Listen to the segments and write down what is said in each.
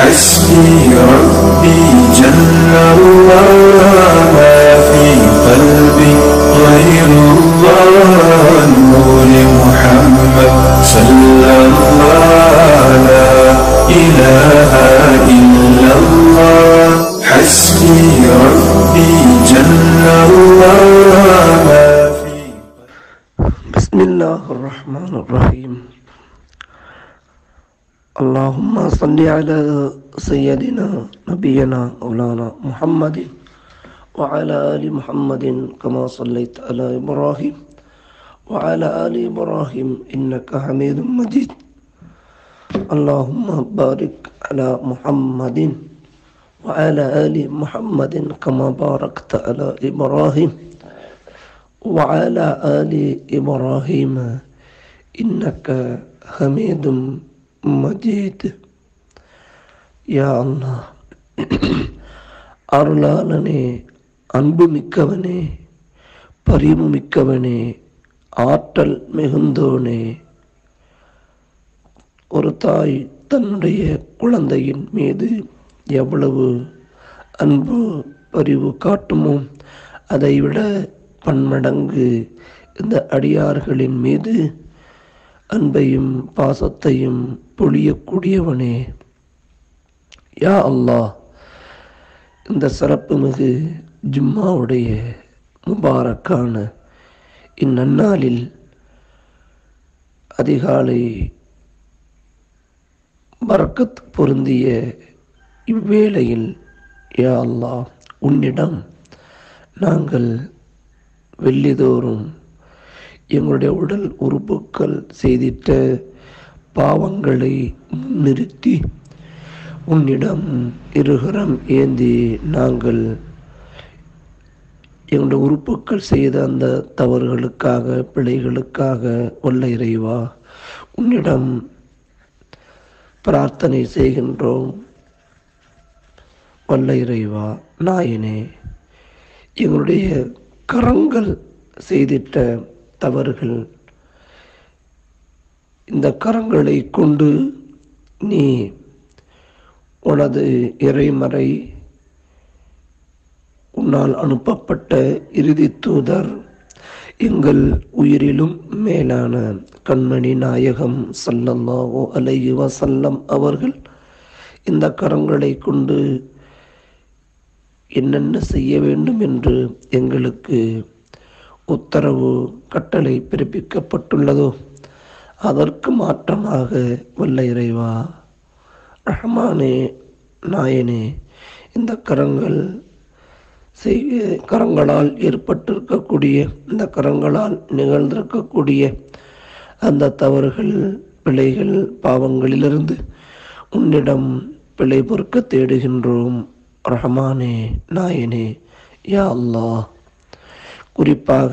حسبي ربي جل الله ما في قلبي غير الله نور محمد صلى الله لا إله إلا الله حسبي ربي جل الله ما في بسم الله الرحمن الرحيم اللهم صل على سيدنا نبينا مولانا محمد وعلى آل محمد كما صليت على إبراهيم وعلى آل إبراهيم إنك حميد مجيد اللهم بارك على محمد وعلى آل محمد كما باركت على إبراهيم وعلى آل إبراهيم إنك حميد مجيد யா அல்லாஹ் அருளாளனே அன்பு மிக்கவனே பரிவு மிக்கவனே ஆற்றல் மிகுந்தோனே ஒரு தாய் தன்னுடைய குழந்தையின் மீது எவ்வளவு அன்பு பரிவு காட்டுமோ அதைவிட பன்மடங்கு இந்த அடியார்களின் மீது அன்பையும் பாசத்தையும் பொழியக்கூடியவனே யா அல்லாஹ் இந்த சிறப்பு மிகு ஜும்மாவுடைய முபாரக்கான இந்நன்னாளில் அதிகாலை பரக்கத் பொருந்திய இவ்வேளையில் யா அல்லாஹ் உன்னிடம் நாங்கள் வெள்ளிதோறும் எங்களுடைய உடல் உறுப்புக்கள் செய்திட்ட பாவங்களை முன்னிறுத்தி உன்னிடம் இருகரம் ஏந்தி நாங்கள் எங்களுடைய உறுப்புக்கள் செய்த அந்த தவறுகளுக்காக பிழைகளுக்காக உள்ள இறைவா உன்னிடம் பிரார்த்தனை செய்கின்றோம் வல்ல இறைவா நாயனே எங்களுடைய கரங்கள் செய்திட்ட தவறுகள் இந்த கரங்களை கொண்டு நீ உனது இறைமறை உன்னால் அனுப்பப்பட்ட இறுதி தூதர் எங்கள் உயிரிலும் மேலான கண்மணி நாயகம் சல்லல்லாஹு அலைஹி வஸல்லம் அவர்கள் இந்த கரங்களை கொண்டு என்னென்ன செய்ய வேண்டும் என்று எங்களுக்கு உத்தரவு கட்டளை பிறப்பிக்கப்பட்டுள்ளதோ அதற்கு மாற்றமாக வல்ல இறைவா ரஹ்மானே நாயனே இந்த கரங்கள் செய்ய கரங்களால் ஏற்பட்டிருக்கக்கூடிய இந்த கரங்களால் நிகழ்ந்திருக்கக்கூடிய அந்த தவறுகள் பிழைகள் பாவங்களிலிருந்து உன்னிடம் பிழை பொறுக்க தேடுகின்றோம் ரஹ்மானே நாயனே யா அல்லாஹ் குறிப்பாக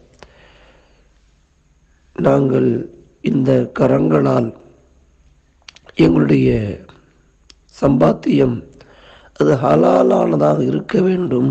நாங்கள் இந்த கரங்களால் எங்களுடைய சம்பாத்தியம் அது ஹலாலானதாக இருக்க வேண்டும்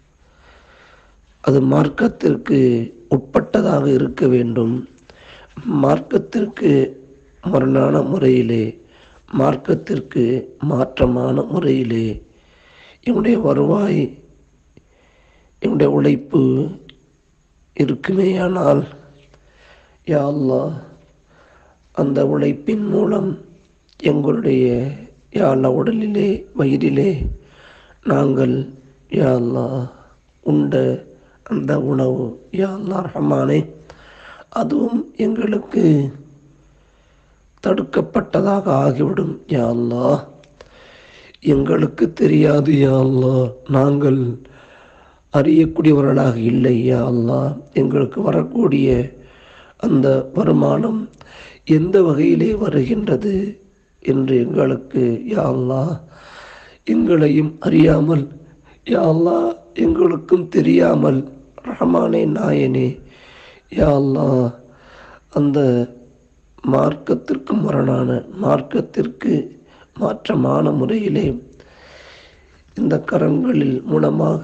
அது மார்க்கத்திற்கு உட்பட்டதாக இருக்க வேண்டும் மார்க்கத்திற்கு முரணான முறையிலே மார்க்கத்திற்கு மாற்றமான முறையிலே என்னுடைய வருவாய் என்னுடைய உழைப்பு இருக்குமேயானால் யா அல்லாஹ் அந்த உழைப்பின் மூலம் எங்களுடைய யா அல்லாஹ் உடலிலே வயிறிலே நாங்கள் யா அல்லாஹ் உண்ட அந்த உணவு யா அல்லாஹ் ரஹ்மானே அதுவும் எங்களுக்கு தடுக்கப்பட்டதாக ஆகிவிடும் யா அல்லாஹ் எங்களுக்கு தெரியாது யா அல்லாஹ் நாங்கள் அறியக்கூடியவர்களாக இல்லை யா அல்லாஹ் எங்களுக்கு வரக்கூடிய அந்த வருமானம் எந்த வகையிலே வருகின்றது என்று எங்களுக்கு யா அல்லாஹ் எங்களையும் அறியாமல் யா அல்லாஹ் எங்களுக்கும் தெரியாமல் ரஹ்மானே நாயனே யா அல்லாஹ் அந்த மார்க்கத்திற்கு முரணான மார்க்கத்திற்கு மாற்றமான முறையிலே இந்த கரங்களில் மூலமாக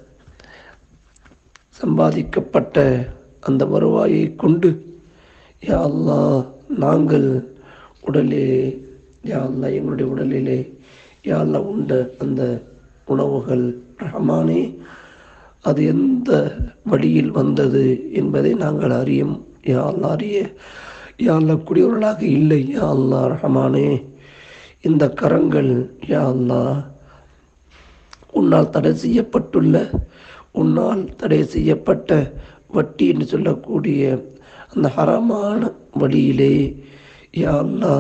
சம்பாதிக்கப்பட்ட அந்த வருவாயை கொண்டு யா அல்லாஹ் நாங்கள் உடலே யா அல்லாஹ் எங்களுடைய உடலிலே யாழ்லா உண்ட அந்த உணவுகள் ரஹ்மானே அது எந்த வழியில் வந்தது என்பதை நாங்கள் அறியும் யா அல்லா அறிய யா அல்லா கூடியவர்களாக இல்லை யா அல்லா ரஹ்மானே இந்த கரங்கள் யா அல்லா உன்னால் தடை செய்யப்பட்டுள்ள உன்னால் தடை செய்யப்பட்ட வட்டி என்று சொல்லக்கூடிய அந்த ஹரமான வழியிலே யா அல்லா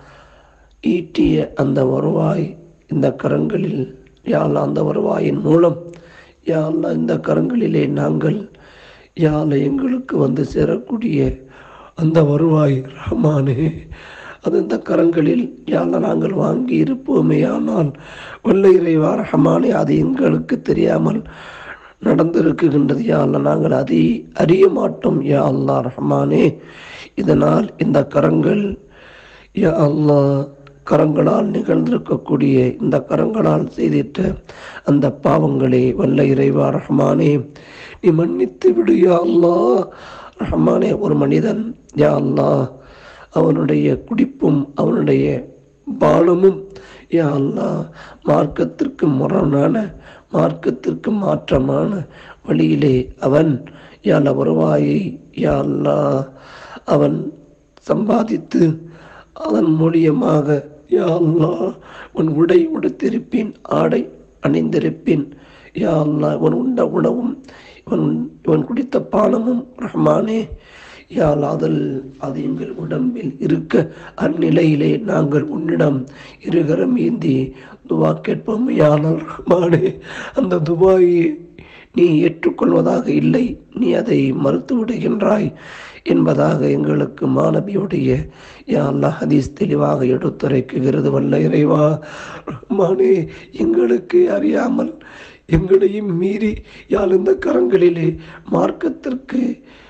ஈட்டிய அந்த வருவாய் இந்த கரங்களில் யா அல்லா அந்த வருவாயின் மூலம் யா அல்லா இந்த கரங்களிலே நாங்கள் யா அல்லா எங்களுக்கு வந்து சேரக்கூடிய அந்த வருவாய் ரஹ்மானே அது இந்த கரங்களில் யாழ்லா நாங்கள் வாங்கி இருப்போமே ஆனால் வல்ல இறைவா ரஹ்மானே அது எங்களுக்கு தெரியாமல் நடந்திருக்குகின்றது யா அல்லா நாங்கள் அதை அறிய மாட்டோம் யா அல்லா ரஹ்மானே இதனால் இந்த கரங்கள் யா அல்லா கரங்களால் நிகழ்ந்திருக்கக்கூடிய இந்த கரங்களால் செய்திட்ட அந்த பாவங்களை வல்ல இறைவா ரஹ்மானே நீ மன்னித்து விடு யா அல்லா ரஹ்மானே ஒரு மனிதன் யா அல்லா அவனுடைய குடிப்பும் அவனுடைய பானமும் யா அல்லா மார்க்கத்திற்கு முரணான மார்க்கத்திற்கு மாற்றமான வழியிலே அவன் யால வருவாயை யா அல்லா அவன் சம்பாதித்து அதன் மூலியமாக யா அல்லா உன் உடை உடுத்திருப்பேன் ஆடை அணிந்திருப்பேன் யா அல்லா இவன் உண்ட உணவும் இவன் இவன் குடித்த பானமும் ரஹ்மானே யாலாதல் அது எங்கள் உடம்பில் இருக்க அந்நிலையிலே நாங்கள் உன்னிடம் இருகரம் ஏந்தி துவா கேட்போம் யானல் ரஹ்மானே அந்த துபாயை நீ ஏற்றுக்கொள்வதாக இல்லை நீ அதை மறுத்து விடுகின்றாய் என்பதாக எங்களுக்கு மாணவியுடைய யா அல்லாஹ் ஹதீஸ் தெளிவாக எடுத்துரைக்குகிறது வல்ல இறைவா ரஹ்மானே எங்களுக்கு அறியாமல் எங்களையும் மீறி யாழ் இந்த கரங்களிலே மார்க்கத்திற்கு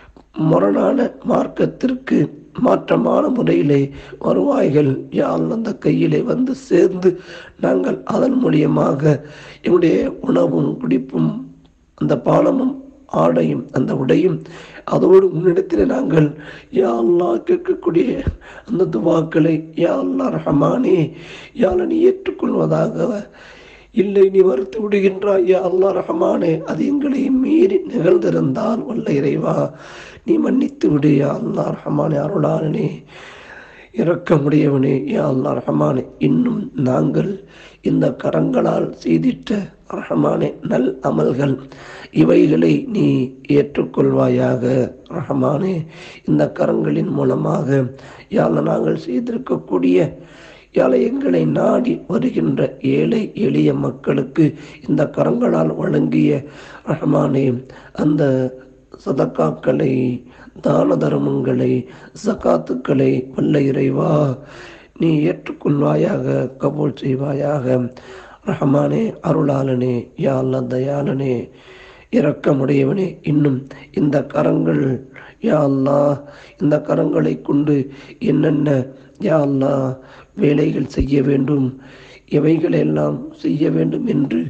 முரணான மார்க்கத்திற்கு மாற்றமான முறையிலே வருவாய்கள் யாழ் அந்த கையிலே வந்து சேர்ந்து நாங்கள் அதன் மூலியமாக எங்களுடைய உணவும் குடிப்பும் அந்த பானமும் ஆடையும் அந்த உடையும் அதோடு உன்னிடத்தில் நாங்கள் யா அல்லா கேட்கக்கூடிய அந்த துவாக்களை யா அல்லா ரஹமானே யாழ நீ ஏற்றுக்கொள்வதாக இல்லை நீ மறுத்து விடுகின்றாய் யா அல்லா ரஹமானே அது எங்களை மீறி நிகழ்ந்திருந்தால் வல்ல இறைவா நீ மன்னித்து விடு யா அல்லா ரஹமானே அருளானே இறக்கமுடையவனே யா அல்லா ரஹமானே இன்னும் நாங்கள் இந்த கரங்களால் செய்திட்ட ரஹமானே நல் அமல்கள் இவைகளை நீ ஏற்றுக்கொள்வாயாக ரஹமானே இந்த கரங்களின் மூலமாக யாழ நாங்கள் செய்திருக்கக்கூடிய யாழை எங்களை நாடி வருகின்ற ஏழை எளிய மக்களுக்கு இந்த கரங்களால் வழங்கிய ரஹமானே அந்த சதக்காக்களை தான தர்மங்களை சகாத்துக்களை வல்ல இறைவா நீ ஏற்றுக்கொள்வாயாக கபூல் செய்வாயாக ரஹமானே அருளாளனே யா அல்லா தயாளனே இரக்கமுடையவனே இன்னும் இந்த கரங்கள் யா அல்லா இந்த கரங்களை கொண்டு என்னென்ன யா அல்லா வேலைகள் செய்ய வேண்டும் எவைகளெல்லாம் செய்ய வேண்டும் என்று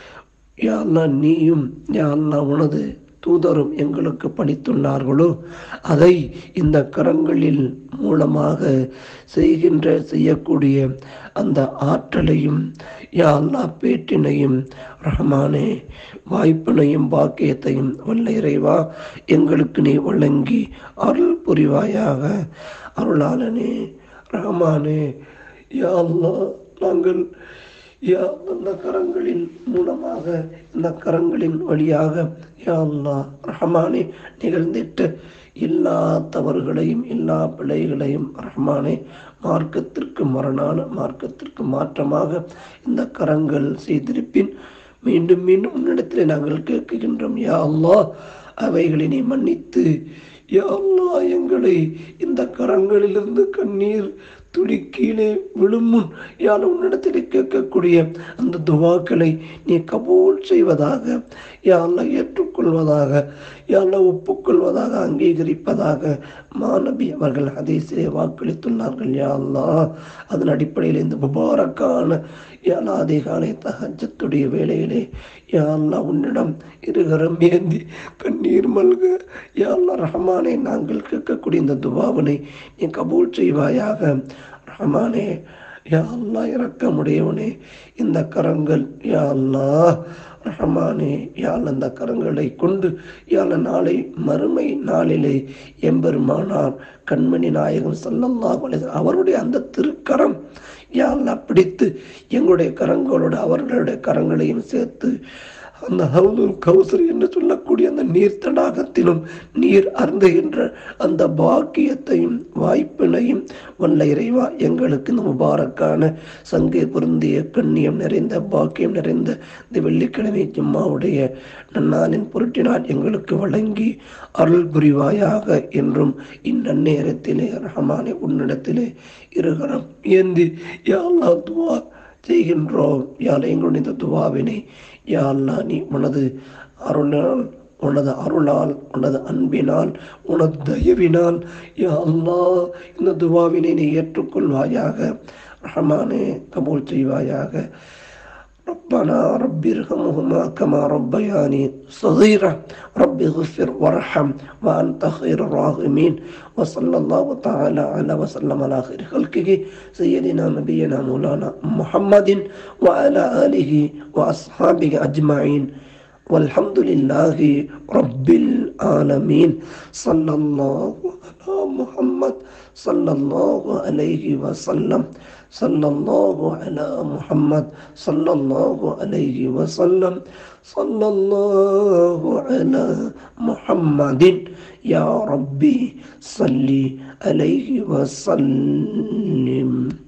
யா அல்லா நீயும் யா அல்லா உனது தூதரும் எங்களுக்கு படித்துள்ளார்களோ அதை இந்த கரங்களில் மூலமாக செய்கின்ற செய்யக்கூடிய அந்த ஆற்றலையும் யா அல்லா பேட்டினையும் ரஹமானே வாய்ப்பினையும் பாக்கியத்தையும் வல்ல இறைவா எங்களுக்கு நீ வழங்கி அருள் புரிவாயாக அருளாளனே ரஹமானே யா அல்லா நாங்கள் யா அந்த கரங்களின் மூலமாக இந்த கரங்களின் வழியாக யா அல்லா ரஹமானே நிகழ்ந்திட்ட எல்லா தவறுகளையும் எல்லா பிழைகளையும் ரஹ்மானே மார்க்கத்திற்கு மரணான மார்க்கத்திற்கு மாற்றமாக இந்த கரங்கள் செய்திருப்பின் மீண்டும் மீண்டும் உன்னிடத்தில் நாங்கள் கேட்குகின்றோம் யா அல்லா அவைகளை நீ மன்னித்து யா அல்லா எங்களை இந்த கரங்களிலிருந்து கண்ணீர் துளி கீழே விழும் முன் யாழ் உன்னிடத்தில் கேட்கக்கூடிய அந்த துவாக்களை நீ கபூல் செய்வதாக யாழ்ல ஏற்றுக்கொள்வதாக யாழ்ல ஒப்புக்கொள்வதாக அங்கீகரிப்பதாக மாணவி அவர்கள் ஹதீஸிலே வாக்களித்துள்ளார்கள் யா அல்லா அதன் அடிப்படையில் இந்த முபாரக்கான யாழ் அதிகாலை தகஜத்துடைய வேளையிலே யா அல்லா உன்னிடம் இருகரம் ஏந்தி கண்ணீர் மல்க யா அல்லா ரஹமானை நாங்கள் கேட்கக்கூடிய இந்த துவாவினை நீ கபூல் செய்வாயாக ரஹமானே யா அல்லா இறக்கமுடையவனே இந்த கரங்கள் யா அல்லாஹ் ரஹமானே யாழ் அந்த கரங்களை கொண்டு யாழ நாளை மறுமை நாளிலே எம்பெருமானார் கண்மணி நாயகம் சல்லல்லாஹு அவருடைய அந்த திருக்கரம் யாழ்லா பிடித்து எங்களுடைய கரங்களோடு அவர்களுடைய கரங்களையும் சேர்த்து அந்த ஹவுதுல் கௌசர் என்று சொல்லக்கூடிய அந்த நீர் தடாகத்திலும் நீர் அருந்துகின்ற அந்த பாக்கியத்தையும் வாய்ப்பினையும் வல்ல இறைவா எங்களுக்கு இந்த முபாரக்கான சங்கை பொருந்திய கண்ணியம் நிறைந்த பாக்கியம் நிறைந்த இந்த வெள்ளிக்கிழமை ஜும்மாவுடைய நன்னாளின் பொருட்டினால் எங்களுக்கு வழங்கி அருள் புரிவாயாக என்றும் இந்நன்னேரத்திலே ரஹமானே உன்னிடத்திலே இருகரம் ஏந்தி யாழ்லா துவா செய்கின்றோம் யாழ் எங்களுடைய இந்த துவாவினை யா அல்லா நீ உனது அருளால் உனது அருளால் உனது அன்பினால் உனது தயவினால் யா அல்லா இந்த துவாவினை நீ ஏற்றுக்கொள்வாயாக ரஹமானே கபூல் செய்வாயாக ربنا رب ارحمهما كما ربياني صغيرا رب اغفر وارحم وأنت خير الراحمين وصلى الله تعالى على وسلم على خير خلقه سيدنا نبينا مولانا محمد وعلى آله وأصحابه أجمعين والحمد لله رب العالمين صلى الله على محمد صلى الله عليه وسلم صلى الله على محمد صلى الله عليه وسلم صلى الله على محمد يا ربي صل عليه وسلم